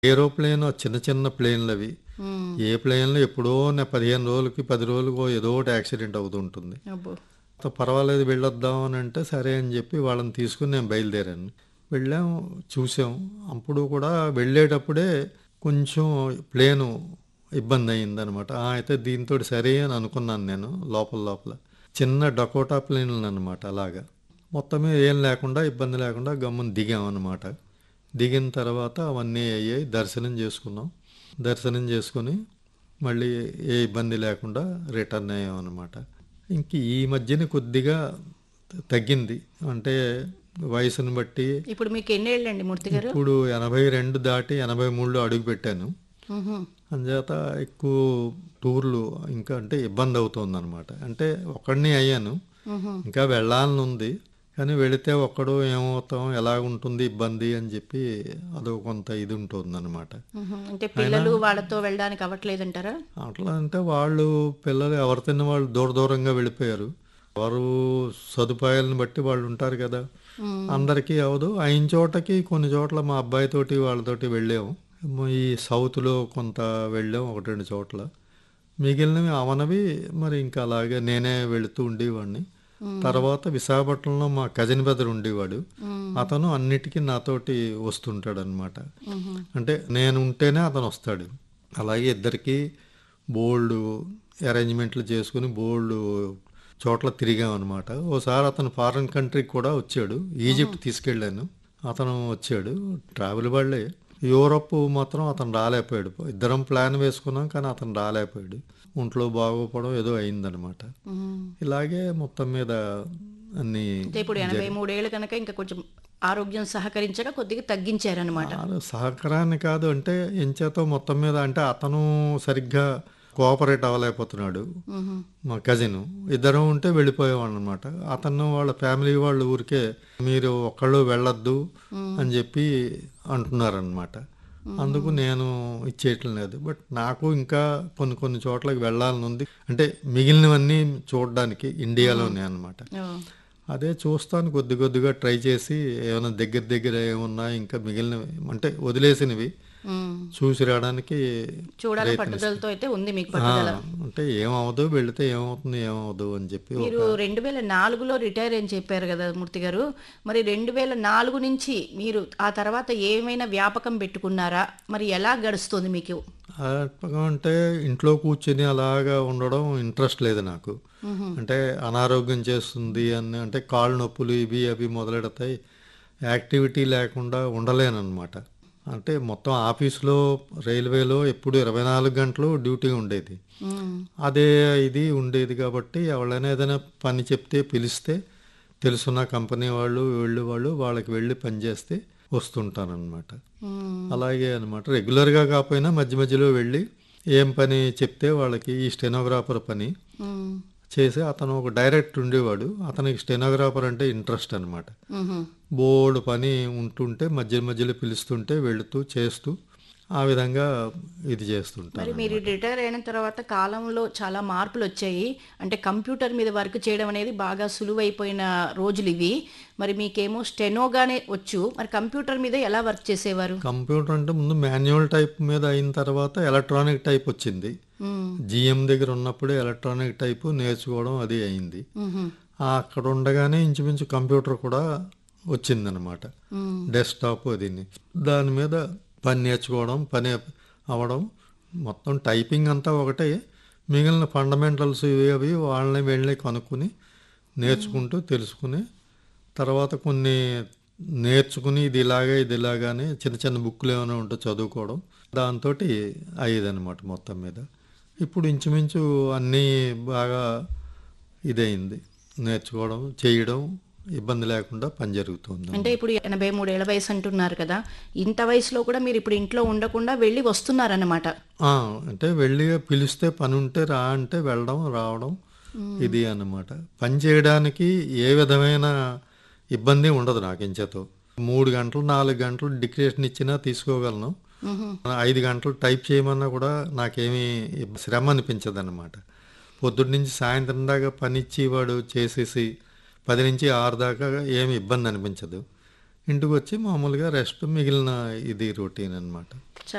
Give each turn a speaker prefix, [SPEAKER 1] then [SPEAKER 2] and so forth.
[SPEAKER 1] Aeroplane చిన్న చిన్న ప్లేన్లు అవి
[SPEAKER 2] ఉమ్.
[SPEAKER 1] ఏ ప్లేన్లో ఎప్పుడో నే పదిహేను రోజులకి పది రోజులకో ఏదో ఒకటి యాక్సిడెంట్ అవుతుంటుంది
[SPEAKER 2] అబ్బో
[SPEAKER 1] అంత పర్వాలేదు వెళ్ళొద్దాం అని అంటే సరే అని చెప్పి వాళ్ళని తీసుకుని నేను బయలుదేరాను వెళ్ళాం చూసాం అప్పుడు కూడా వెళ్ళేటప్పుడే కొంచెం ప్లేను ఇబ్బంది అయిందనమాట అయితే దీంతో సరే అని అనుకున్నాను నేను లోపల లోపల చిన్న డకోటా ప్లేన్లు అనమాట అలాగా మొత్తమే ఏం లేకుండా ఇబ్బంది లేకుండా గమ్మున దిగామన్నమాట దిగిన తర్వాత అవన్నీ అయ్యాయి దర్శనం చేసుకున్నాం దర్శనం చేసుకుని మళ్ళీ ఏ ఇబ్బంది లేకుండా రిటర్న్ అయ్యాం అనమాట ఇంక ఈ మధ్యన కొద్దిగా తగ్గింది అంటే వయసుని బట్టి
[SPEAKER 2] ఇప్పుడు మీకు ఎన్ని ఏళ్ళండి మూర్తి గారు
[SPEAKER 1] ఇప్పుడు ఎనభై రెండు దాటి ఎనభై మూడులో అడుగు పెట్టాను
[SPEAKER 2] ఉహు.
[SPEAKER 1] అంచేత ఎక్కువ టూర్లు ఇంకా అంటే ఇబ్బంది అవుతుంది అనమాట అంటే ఒక్కడిని అయ్యాను
[SPEAKER 2] ఉహు.
[SPEAKER 1] ఇంకా వెళ్ళాలని ఉంది కానీ వెళితే ఒక్కడు ఏమవుతాం ఎలా ఉంటుంది ఇబ్బంది అని చెప్పి అదో కొంత ఇది ఉంటుంది అనమాట
[SPEAKER 2] ఉహు. అంటే పిల్లలు వాళ్ళతో వెళ్ళడానికి అవ్వట్లేదంటారా
[SPEAKER 1] అట్లా అంటే వాళ్ళు పిల్లలు ఎవరు తిన్న వాళ్ళు దూర దూరంగా వెళ్ళిపోయారు వారు సదుపాయాలను బట్టి వాళ్ళు ఉంటారు కదా
[SPEAKER 2] ఉమ్.
[SPEAKER 1] అందరికీ అవదు అయిన చోటకి కొన్ని చోట్ల మా అబ్బాయితోటి వాళ్ళతోటి వెళ్ళాము ఈ సౌత్లో కొంత వెళ్ళాం ఒకటి రెండు చోట్ల మిగిలినవి అవనవి మరి ఇంకా అలాగే నేనే వెళుతూ ఉండేవాడిని తర్వాత విశాఖపట్నంలో మా కజిన్ బ్రదర్ ఉండేవాడు
[SPEAKER 2] ఉమ్.
[SPEAKER 1] అతను అన్నిటికీ నాతోటి వస్తుంటాడు అనమాట
[SPEAKER 2] ఉహు.
[SPEAKER 1] అంటే నేను ఉంటేనే అతను వస్తాడు అలాగే ఇద్దరికి బోల్డ్ అరేంజ్మెంట్లు చేసుకుని బోల్డ్ చోట్ల తిరిగామన్నమాట ఓసారి అతను ఫారెన్ కంట్రీకి కూడా వచ్చాడు ఈజిప్ట్ తీసుకెళ్ళాను అతను వచ్చాడు ట్రావెల్ వాళ్ళే యూరప్ మాత్రం అతను రాలేకపోయాడు ఇద్దరం ప్లాన్ వేసుకున్నాం కానీ అతను రాలేకపోయాడు ఒంట్లో బాగోపోవడం ఏదో అయిందనమాట
[SPEAKER 2] ఉమ్.
[SPEAKER 1] ఇలాగే మొత్తం మీద అన్ని
[SPEAKER 2] అంటే ఇప్పుడు ఎనభై మూడేళ్ళు కనుక ఇంకా కొంచెం ఆరోగ్యం సహకరించక కొద్దిగా తగ్గించారనమాట
[SPEAKER 1] చాలా సహకారాన్ని కాదు అంటే ఎంచేతో మొత్తం మీద అంటే అతను సరిగ్గా కోఆపరేట్ అవ్వలేకపోతున్నాడు
[SPEAKER 2] ఉహు.
[SPEAKER 1] మా కజిన్ ఇద్దరం ఉంటే వెళ్ళిపోయేవాడు అనమాట అతను వాళ్ళ ఫ్యామిలీ వాళ్ళు ఊరికే మీరు ఒక్కళ్ళు వెళ్ళొద్దు అని చెప్పి అంటున్నారనమాట అందుకు నేను ఇచ్చేయటం లేదు బట్ నాకు ఇంకా కొన్ని కొన్ని చోట్లకి వెళ్ళాలని ఉంది అంటే మిగిలినవన్నీ చూడడానికి ఇండియాలోనే అనమాట
[SPEAKER 2] ఓ.
[SPEAKER 1] అదే చూస్తాను కొద్ది కొద్దిగా ట్రై చేసి ఏమైనా దగ్గర దగ్గర ఏమన్నా ఇంకా మిగిలినవి అంటే వదిలేసినవి
[SPEAKER 2] ఉమ్.
[SPEAKER 1] చూసి రావడానికి
[SPEAKER 2] చూడాలి పట్టుదలతో అయితే ఉంది మీకు
[SPEAKER 1] ఆ,
[SPEAKER 2] పట్టుదల
[SPEAKER 1] అంటే ఏమవదు వెళితే ఏమవుతుంది ఏమవదు అని చెప్పి ఒక-
[SPEAKER 2] మీరు రెండు వేల నాలుగులో రిటైర్ అని చెప్పారు కదా మూర్తి గారు మరి రెండు వేల నాలుగు నుంచి మీరు ఆ తర్వాత ఏమైనా వ్యాపకం పెట్టుకున్నారా మరి ఎలా గడుస్తుంది మీకు
[SPEAKER 1] అట్లా అంటే ఇంట్లో కూర్చొని అలాగా ఉండడం ఇంట్రెస్ట్ లేదు నాకు అంటే అనారోగ్యం చేస్తుంది అని అంటే కాళ్ళు నొప్పులు ఇవి అవి మొదలెడతాయి యాక్టివిటీ లేకుండా ఉండలేనమాట అంటే మొత్తం ఆఫీస్లో రైల్వేలో ఎప్పుడు ఇరవై నాలుగు గంటలు డ్యూటీ ఉండేది
[SPEAKER 2] ఉమ్.
[SPEAKER 1] అదే ఇది ఉండేది కాబట్టి ఎవరైనా ఏదైనా పని చెప్తే పిలిస్తే తెలుసున్న కంపెనీ వాళ్ళు వీళ్ళు వాళ్ళు వాళ్ళకి వెళ్ళి పని చేస్తే వస్తుంటానన్నమాట
[SPEAKER 2] ఉమ్.
[SPEAKER 1] అలాగే అనమాట రెగ్యులర్గా కాకపోయినా మధ్య మధ్యలో వెళ్ళి ఏం పని చెప్తే వాళ్ళకి ఈ స్టెనోగ్రాఫర్ పని
[SPEAKER 2] ఉమ్.
[SPEAKER 1] చేసి అతను ఒక డైరెక్ట్ ఉండేవాడు అతనికి స్టెనోగ్రాఫర్ అంటే ఇంట్రెస్ట్ అనమాట
[SPEAKER 2] ఉహు.
[SPEAKER 1] బోర్డు పని ఉంటుంటే మధ్య మధ్యలో పిలుస్తుంటే వెళుతూ చేస్తూ ఆ విధంగా ఇది చేస్తుంటాను
[SPEAKER 2] మరి మీరు రిటైర్ అయిన తర్వాత కాలంలో చాలా మార్పులు వచ్చాయి అంటే కంప్యూటర్ మీద వర్క్ చేయడం అనేది బాగా సులువైపోయిన రోజులు ఇవి మరి మీకేమో స్టెనోగానే వచ్చు మరి కంప్యూటర్ మీద ఎలా వర్క్ చేసేవారు
[SPEAKER 1] కంప్యూటర్ అంటే ముందు మాన్యువల్ టైప్ మీద అయిన తర్వాత ఎలక్ట్రానిక్ టైప్ వచ్చింది
[SPEAKER 2] ఉమ్.
[SPEAKER 1] జిఎం దగ్గర ఉన్నప్పుడే ఎలక్ట్రానిక్ టైపు నేర్చుకోవడం అది అయింది
[SPEAKER 2] ఉహు.
[SPEAKER 1] ఆ అక్కడ ఉండగానే ఇంచుమించు కంప్యూటర్ కూడా వచ్చిందనమాట
[SPEAKER 2] ఉమ్.
[SPEAKER 1] డెస్క్టాప్ అది దాని మీద పని నేర్చుకోవడం పని అవ్వడం మొత్తం టైపింగ్ అంతా ఒకటే మిగిలిన ఫండమెంటల్స్ ఇవి అవి వాళ్ళని వెళ్ళి కనుక్కుని నేర్చుకుంటూ తెలుసుకుని తర్వాత కొన్ని నేర్చుకుని ఇది ఇలాగే ఇది ఇలాగానే చిన్న చిన్న బుక్లు ఏమైనా ఉంటే చదువుకోవడం దాంతో అయ్యేదన్నమాట మొత్తం మీద ఇప్పుడు ఇంచుమించు అన్నీ బాగా ఇదైంది నేర్చుకోవడం చేయడం ఇబ్బంది లేకుండా పని జరుగుతుంది
[SPEAKER 2] అంటే ఇప్పుడు ఎనభై మూడేళ్ల వయసు అంటున్నారు కదా ఇంత వయసులో కూడా మీరు ఇప్పుడు ఇంట్లో ఉండకుండా వెళ్ళి వస్తున్నారన్నమాట
[SPEAKER 1] ఆ, అంటే వెళ్ళి పిలిస్తే పని ఉంటే రా అంటే వెళ్ళడం రావడం ఇది అన్నమాట పని చేయడానికి ఏ విధమైన ఇబ్బంది ఉండదు నాకు ఇంచేతో మూడు గంటలు నాలుగు గంటలు డిక్రేషన్ ఇచ్చినా తీసుకోగలను
[SPEAKER 2] ఉహు.
[SPEAKER 1] ఐదు గంటలు టైప్ చేయమన్నా కూడా నాకేమీ ఇబ్బ- శ్రమ అనిపించదు అనమాట పొద్దున్న నుంచి సాయంత్రం దాకా పని ఇచ్చి వాడు చేసేసి పది నుంచి ఆరు దాకా ఏమి ఇబ్బంది అనిపించదు ఇంటికి వచ్చి మామూలుగా రెస్ట్ మిగిలిన ఇది రొటీన్ అన్నమాట